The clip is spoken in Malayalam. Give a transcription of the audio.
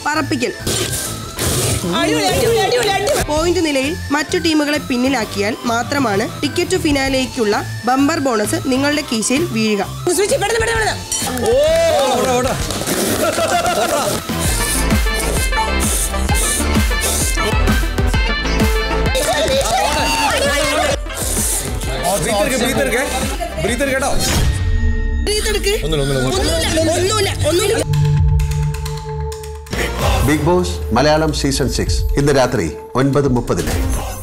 പറപ്പിക്കൽ പോയിന്റ് നിലയിൽ മറ്റു ടീമുകളെ പിന്നിലാക്കിയാൽ മാത്രമാണ് ടിക്കറ്റ് ടു ഫിനാലേക്കുള്ള ബമ്പർ ബോണസ് നിങ്ങളുടെ കീശയിൽ വീഴുക ബ്രീത്തർ കേട്ടോ ഇതെടുക്ക്. ഒന്നുമില്ല ഒന്നുമില്ല ഒന്നുമില്ല Bigg Boss Malayalam season six ഇന്ന് രാത്രി ഒൻപത് മുപ്പതിന്